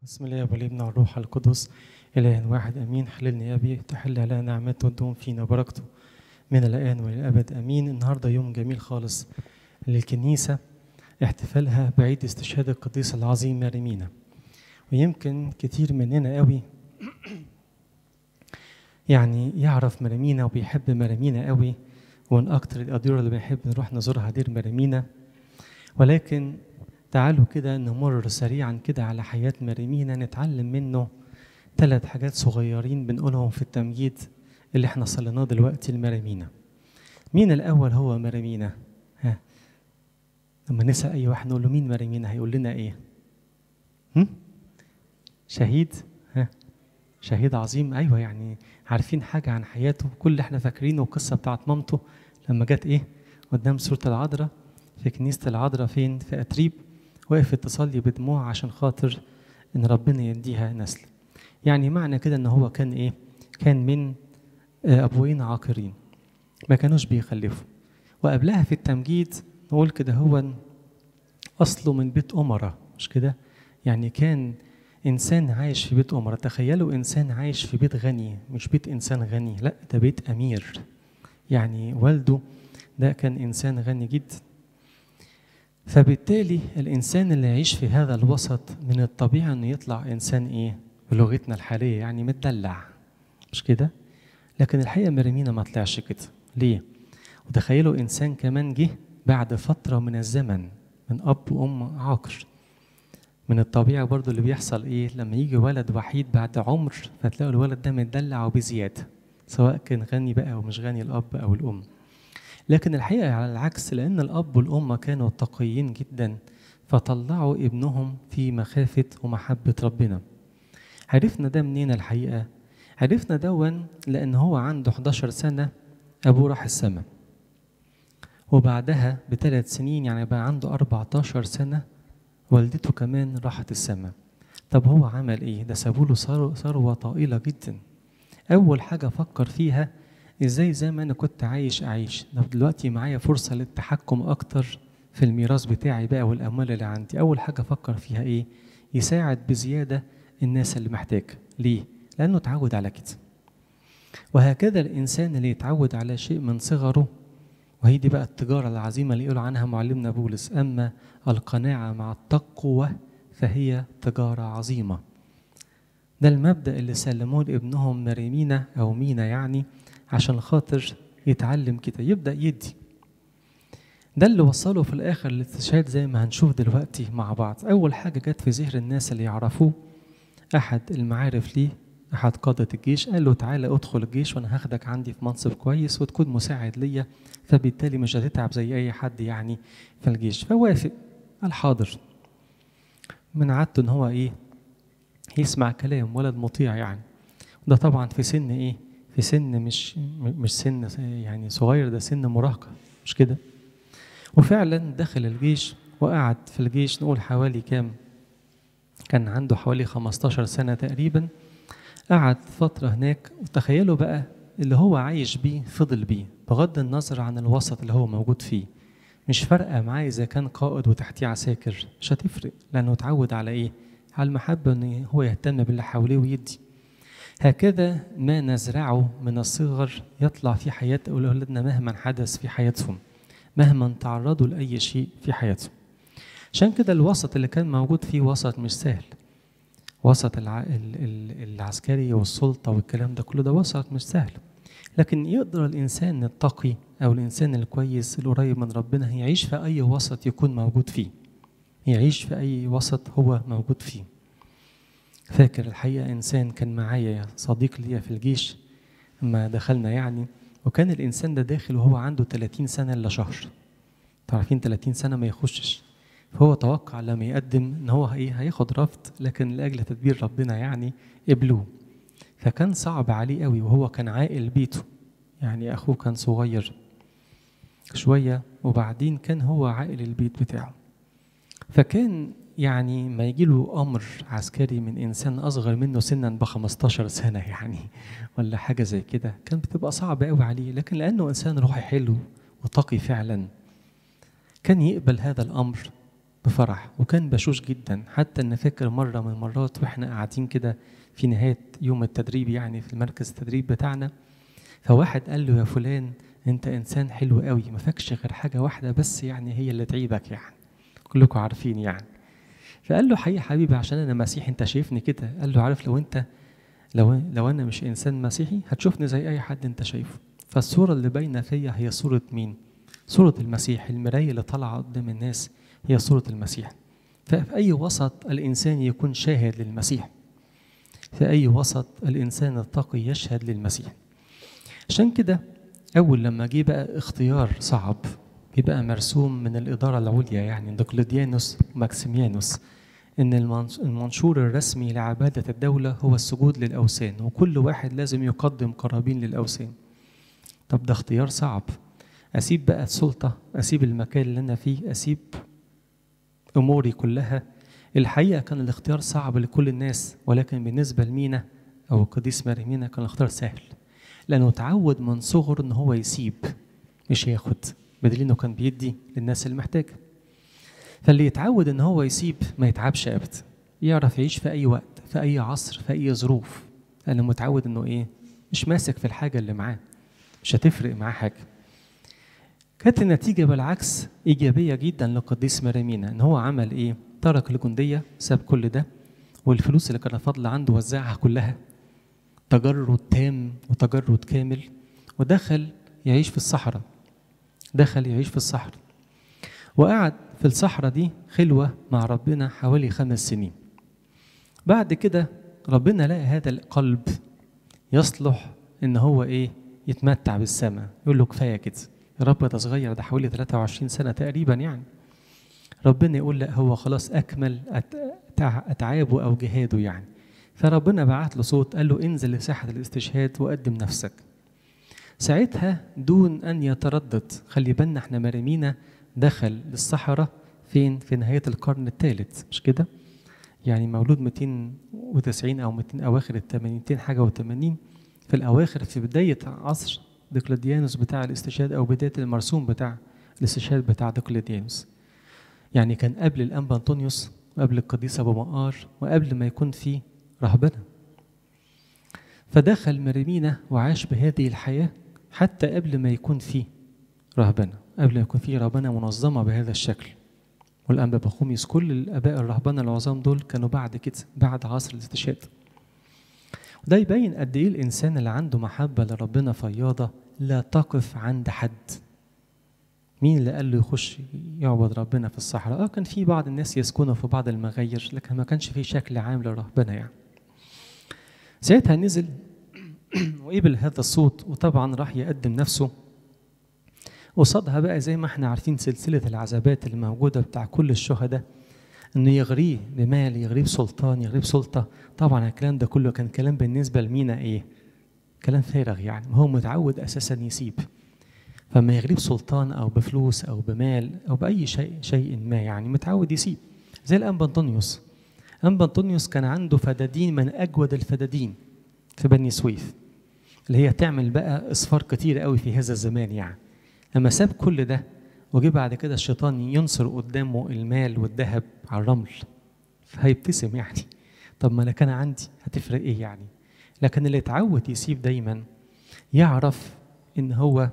بسم الله والابن والروح القدس إله واحد أمين حللني يا أبي تحل على نعمته وتدوم فينا بركته من الآن وإلى الأبد أمين النهاردة يوم جميل خالص للكنيسة احتفالها بعيد استشهاد القديس العظيم ماريمينا ويمكن كتير مننا قوي يعني يعرف مريمينا وبيحب مريمينا قوي ومن أكتر الأديرة اللي بنحب نروح نزورها دير مريمينا ولكن تعالوا كده نمر سريعا كده على حياة مريمينا نتعلم منه ثلاث حاجات صغيرين بنقولهم في التمجيد اللي احنا صليناه دلوقتي لمريمينا مين الأول هو مريمينا؟ ها لما نسأل أي واحد نقول له مين مريمينا هيقول لنا إيه؟ هم؟ شهيد؟ ها شهيد عظيم أيوه يعني عارفين حاجة عن حياته كل اللي احنا فاكرينه القصة بتاعت مامته لما جت إيه؟ قدام سورة العذراء في كنيسة العذراء فين؟ في أتريب وقفت تصلي بدموع عشان خاطر إن ربنا يديها نسل. يعني معنى كده إن هو كان إيه؟ كان من أبوين عاقرين ما كانوش بيخلفوا وقبلها في التمجيد نقول كده هو أصله من بيت أمرة مش كده؟ يعني كان إنسان عايش في بيت أمرة تخيلوا إنسان عايش في بيت غني مش بيت إنسان غني لا ده بيت أمير يعني والده ده كان إنسان غني جدا فبالتالي الإنسان اللي يعيش في هذا الوسط من الطبيعي إنه يطلع إنسان إيه؟ بلغتنا الحالية يعني متدلع مش كده؟ لكن الحقيقة مريمينا ما طلعش كده ليه؟ وتخيلوا إنسان كمان جه بعد فترة من الزمن من أب وأم عاقر من الطبيعي برضو اللي بيحصل إيه لما يجي ولد وحيد بعد عمر فتلاقوا الولد ده متدلع وبزيادة سواء كان غني بقى أو مش غني الأب أو الأم لكن الحقيقة على العكس لأن الأب والأم كانوا تقيين جدا فطلعوا ابنهم في مخافة ومحبة ربنا عرفنا ده منين الحقيقة عرفنا دون لأن هو عنده 11 سنة أبوه راح السماء وبعدها بثلاث سنين يعني بقى عنده 14 سنة والدته كمان راحت السماء طب هو عمل ايه ده سابوا له ثروة طائلة جدا أول حاجة فكر فيها ازاي زي ما انا كنت عايش اعيش طب دلوقتي معايا فرصة للتحكم اكتر في الميراث بتاعي بقى والاموال اللي عندي اول حاجة فكر فيها ايه يساعد بزيادة الناس اللي محتاجة ليه لانه اتعود على كده وهكذا الانسان اللي يتعود على شيء من صغره وهي دي بقى التجارة العظيمة اللي يقول عنها معلمنا بولس أما القناعة مع التقوى فهي تجارة عظيمة ده المبدأ اللي سلموه لابنهم مريمينا أو مينا يعني عشان خاطر يتعلم كده يبدأ يدي ده اللي وصله في الآخر للاستشهاد زي ما هنشوف دلوقتي مع بعض أول حاجة جت في ذهن الناس اللي يعرفوه أحد المعارف ليه أحد قادة الجيش قال له تعالى ادخل الجيش وأنا هاخدك عندي في منصب كويس وتكون مساعد ليا فبالتالي مش هتتعب زي أي حد يعني في الجيش فوافق قال حاضر من عادته إن هو إيه يسمع كلام ولد مطيع يعني ده طبعا في سن إيه في سن مش مش سن يعني صغير ده سن مراهقة مش كده وفعلا دخل الجيش وقعد في الجيش نقول حوالي كام كان عنده حوالي 15 سنة تقريبا قعد فترة هناك وتخيلوا بقى اللي هو عايش بيه فضل بيه بغض النظر عن الوسط اللي هو موجود فيه مش فارقة معاه إذا كان قائد وتحتيه عساكر مش هتفرق لأنه اتعود على إيه؟ على المحبة إن هو يهتم باللي حواليه ويدي هكذا ما نزرعه من الصغر يطلع في حياة أولادنا مهما حدث في حياتهم مهما تعرضوا لأي شيء في حياتهم عشان كده الوسط اللي كان موجود فيه وسط مش سهل وسط الع... ال... ال... العسكري والسلطة والكلام ده كله ده وسط مش سهل لكن يقدر الإنسان التقي أو الإنسان الكويس القريب من ربنا يعيش في أي وسط يكون موجود فيه يعيش في أي وسط هو موجود فيه فاكر الحقيقة إنسان كان معايا صديق ليا في الجيش لما دخلنا يعني وكان الإنسان ده داخل وهو عنده 30 سنة إلا شهر تعرفين 30 سنة ما يخشش فهو توقع لما يقدم إن هو إيه هياخد رفض لكن لأجل تدبير ربنا يعني قبلوه فكان صعب عليه قوي وهو كان عائل بيته يعني أخوه كان صغير شوية وبعدين كان هو عائل البيت بتاعه فكان يعني ما يجي له امر عسكري من انسان اصغر منه سنا ب 15 سنه يعني ولا حاجه زي كده كان بتبقى صعبه قوي عليه لكن لانه انسان روحي حلو وتقي فعلا كان يقبل هذا الامر بفرح وكان بشوش جدا حتى ان فاكر مره من المرات واحنا قاعدين كده في نهايه يوم التدريب يعني في المركز التدريب بتاعنا فواحد قال له يا فلان انت انسان حلو قوي ما فاكش غير حاجه واحده بس يعني هي اللي تعيبك يعني كلكم عارفين يعني فقال له حقيقي حبيبي عشان انا مسيحي انت شايفني كده قال له عارف لو انت لو لو انا مش انسان مسيحي هتشوفني زي اي حد انت شايفه فالصوره اللي باينه فيا هي صوره مين صوره المسيح المرايه اللي طالعه قدام الناس هي صوره المسيح ففي اي وسط الانسان يكون شاهد للمسيح في اي وسط الانسان التقي يشهد للمسيح عشان كده اول لما جه بقى اختيار صعب يبقى مرسوم من الاداره العليا يعني دقلديانوس وماكسيميانوس ان المنشور الرسمي لعباده الدوله هو السجود للاوثان وكل واحد لازم يقدم قرابين للاوثان طب ده اختيار صعب اسيب بقى السلطه اسيب المكان اللي انا فيه اسيب اموري كلها الحقيقه كان الاختيار صعب لكل الناس ولكن بالنسبه لمينا او القديس مريمينا كان الاختيار سهل لانه اتعود من صغره ان هو يسيب مش ياخد بدليل انه كان بيدي للناس اللي محتاجه فاللي يتعود ان هو يسيب ما يتعبش ابدا يعرف يعيش في اي وقت في اي عصر في اي ظروف لانه متعود انه ايه مش ماسك في الحاجه اللي معاه مش هتفرق معاه حاجه كانت النتيجة بالعكس إيجابية جدا لقديس مريمينا إن هو عمل إيه؟ ترك الجندية ساب كل ده والفلوس اللي كانت فاضلة عنده وزعها كلها تجرد تام وتجرد كامل ودخل يعيش في الصحراء دخل يعيش في الصحراء وقعد في الصحراء دي خلوة مع ربنا حوالي خمس سنين بعد كده ربنا لقى هذا القلب يصلح ان هو ايه يتمتع بالسماء يقول له كفايه كده يا رب ده صغير ده حوالي 23 سنه تقريبا يعني ربنا يقول لا هو خلاص اكمل اتعابه او جهاده يعني فربنا بعت له صوت قال له انزل لساحه الاستشهاد وقدم نفسك ساعتها دون ان يتردد خلي بالنا احنا مريمينا دخل للصحراء فين في نهايه القرن الثالث مش كده يعني مولود 290 او 200 اواخر ال 80 200 حاجه و80 في الاواخر في بدايه عصر ديقلديانوس بتاع الاستشهاد او بدايه المرسوم بتاع الاستشهاد بتاع ديقلديانوس يعني كان قبل الانبا انطونيوس وقبل القديس ابو مقار وقبل ما يكون في رهبنه فدخل مريمينا وعاش بهذه الحياه حتى قبل ما يكون في رهبنه قبل ما يكون في رهبنه منظمه بهذا الشكل والانبا بخوميس كل الاباء الرهبنه العظام دول كانوا بعد كده بعد عصر الاستشهاد وده يبين قد ايه الانسان اللي عنده محبه لربنا فياضه لا تقف عند حد مين اللي قال له يخش يعبد ربنا في الصحراء اه كان في بعض الناس يسكنوا في بعض المغاير لكن ما كانش في شكل عام للرهبنه يعني ساعتها نزل وقبل هذا الصوت وطبعا راح يقدم نفسه قصادها بقى زي ما احنا عارفين سلسله العذابات اللي موجوده بتاع كل الشهداء انه يغريه بمال يغريه بسلطان يغريه بسلطه طبعا الكلام ده كله كان كلام بالنسبه لمينا ايه كلام فارغ يعني هو متعود اساسا يسيب فما يغريه بسلطان او بفلوس او بمال او باي شيء شيء ما يعني متعود يسيب زي الانبا انطونيوس انبا انطونيوس كان عنده فدادين من اجود الفدادين في بني سويف اللي هي تعمل بقى اصفار كتير قوي في هذا الزمان يعني لما ساب كل ده وجي بعد كده الشيطان ينصر قدامه المال والذهب على الرمل فهيبتسم يعني طب ما انا كان عندي هتفرق ايه يعني لكن اللي اتعود يسيب دايما يعرف ان هو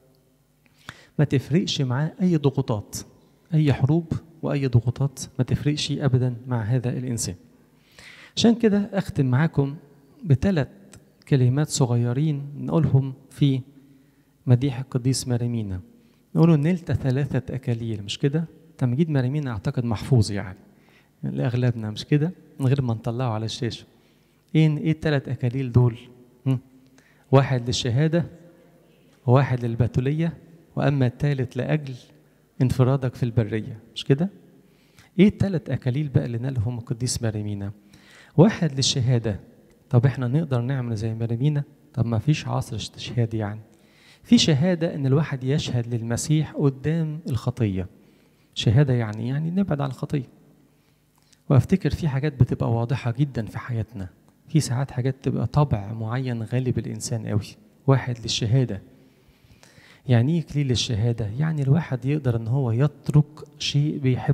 ما تفرقش معاه اي ضغوطات اي حروب واي ضغوطات ما تفرقش ابدا مع هذا الانسان عشان كده اختم معاكم بثلاث كلمات صغيرين نقولهم في مديح القديس مريمينا نقولوا نلت ثلاثة أكاليل مش كده؟ تمجيد مريمينا أعتقد محفوظ يعني لأغلبنا مش كده؟ من غير ما نطلعه على الشاشة. إيه إيه الثلاث أكاليل دول؟ هم؟ واحد للشهادة وواحد للبتولية وأما الثالث لأجل انفرادك في البرية مش كده؟ إيه الثلاث أكاليل بقى اللي نالهم القديس مريمينا؟ واحد للشهادة طب إحنا نقدر نعمل زي مريمينا؟ طب ما فيش عصر استشهاد يعني في شهادة إن الواحد يشهد للمسيح قدام الخطية شهادة يعني يعني نبعد عن الخطية وأفتكر في حاجات بتبقى واضحة جدا في حياتنا في ساعات حاجات تبقى طبع معين غالب الإنسان قوي واحد للشهادة يعني ايه كليل الشهادة؟ يعني الواحد يقدر ان هو يترك شيء بيحبه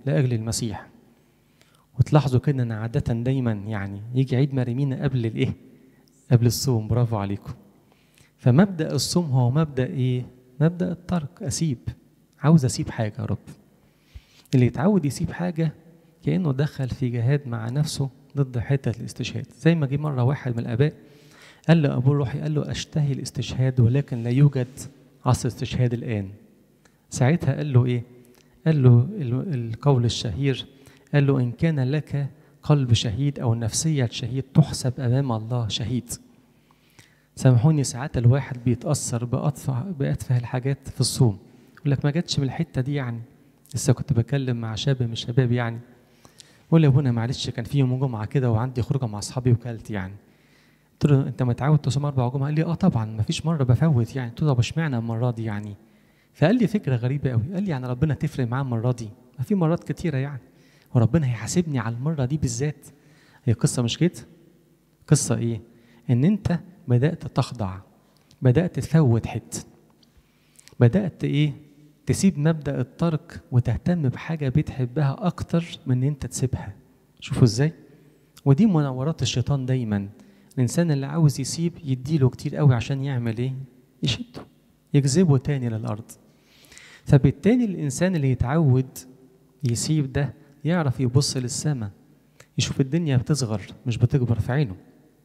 لاجل المسيح وتلاحظوا كده ان عاده دايما يعني يجي عيد مريمينا قبل الايه قبل الصوم برافو عليكم فمبدا الصوم هو مبدا ايه مبدا الترك اسيب عاوز اسيب حاجه يا رب اللي يتعود يسيب حاجه كانه دخل في جهاد مع نفسه ضد حته الاستشهاد زي ما جه مره واحد من الاباء قال له ابوه الروحي قال له اشتهي الاستشهاد ولكن لا يوجد عصر استشهاد الان ساعتها قال له ايه قال له القول الشهير قال له ان كان لك قلب شهيد او نفسيه شهيد تحسب امام الله شهيد سامحوني ساعات الواحد بيتاثر بأطفع بأتفه الحاجات في الصوم يقول لك ما جاتش من الحته دي يعني لسه كنت بكلم مع شاب من الشباب يعني يقول لي يا ابونا معلش كان في يوم جمعه كده وعندي خروجه مع اصحابي وكلت يعني قلت له انت متعود تصوم اربع جمعه قال لي اه طبعا ما فيش مره بفوت يعني قلت له طب اشمعنى المره دي يعني فقال لي فكره غريبه قوي قال لي يعني ربنا تفرق معاه المره دي ما في مرات كتيره يعني وربنا هيحاسبني على المره دي بالذات هي قصه مش كده قصه ايه ان انت بدات تخضع بدات تفوت حته بدات ايه تسيب مبدا الترك وتهتم بحاجه بتحبها اكتر من ان انت تسيبها شوفوا ازاي ودي منورات الشيطان دايما الانسان اللي عاوز يسيب يديله كتير قوي عشان يعمل ايه يشده يجذبه تاني للارض فبالتالي الانسان اللي يتعود يسيب ده يعرف يبص للسماء يشوف الدنيا بتصغر مش بتكبر في عينه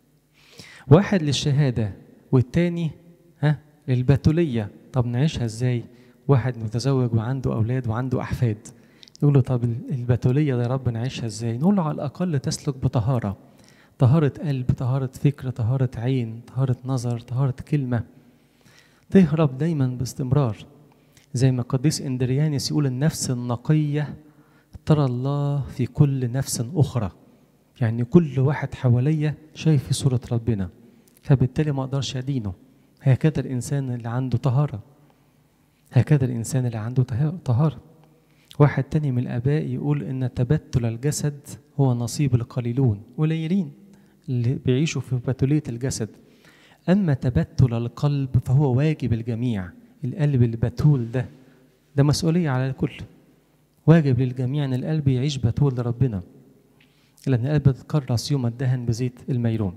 واحد للشهاده والتاني ها للبتوليه طب نعيشها ازاي واحد متزوج وعنده اولاد وعنده احفاد يقول له طب البتوليه ده يا رب نعيشها ازاي نقول له على الاقل تسلك بطهاره طهاره قلب طهاره فكر طهاره عين طهاره نظر طهاره كلمه تهرب دايما باستمرار زي ما القديس اندريانس يقول النفس النقيه ترى الله في كل نفس اخرى يعني كل واحد حواليا شايف في صوره ربنا فبالتالي ما اقدرش ادينه هكذا الانسان اللي عنده طهاره هكذا الانسان اللي عنده طهاره واحد تاني من الاباء يقول ان تبتل الجسد هو نصيب القليلون قليلين اللي بيعيشوا في بتوليه الجسد اما تبتل القلب فهو واجب الجميع القلب البتول ده ده مسؤوليه على الكل واجب للجميع ان القلب يعيش بتول لربنا لان القلب تكرس يوم الدهن بزيت الميرون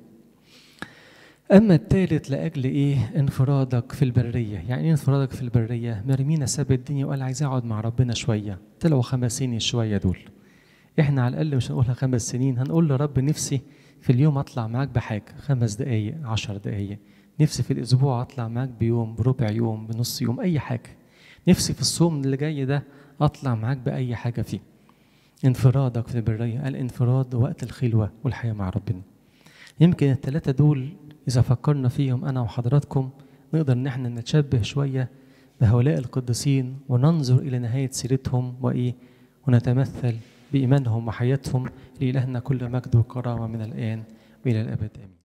أما الثالث لأجل إيه؟ انفرادك في البرية، يعني إيه انفرادك في البرية؟ مرمينا ساب الدنيا وقال عايز أقعد مع ربنا شوية، طلعوا خمس سنين شوية دول. إحنا على الأقل مش هنقولها خمس سنين، هنقول لرب نفسي في اليوم أطلع معاك بحاجة، خمس دقايق، عشر دقايق. نفسي في الأسبوع أطلع معاك بيوم، بربع يوم، بنص يوم، أي حاجة. نفسي في الصوم اللي جاي ده أطلع معاك بأي حاجة فيه. انفرادك في البرية، الانفراد وقت الخلوة والحياة مع ربنا. يمكن الثلاثة دول إذا فكرنا فيهم أنا وحضراتكم نقدر إن احنا نتشبه شوية بهؤلاء القديسين وننظر إلى نهاية سيرتهم وإيه ونتمثل بإيمانهم وحياتهم لإلهنا كل مجد وكرامة من الآن وإلى الأبد آمين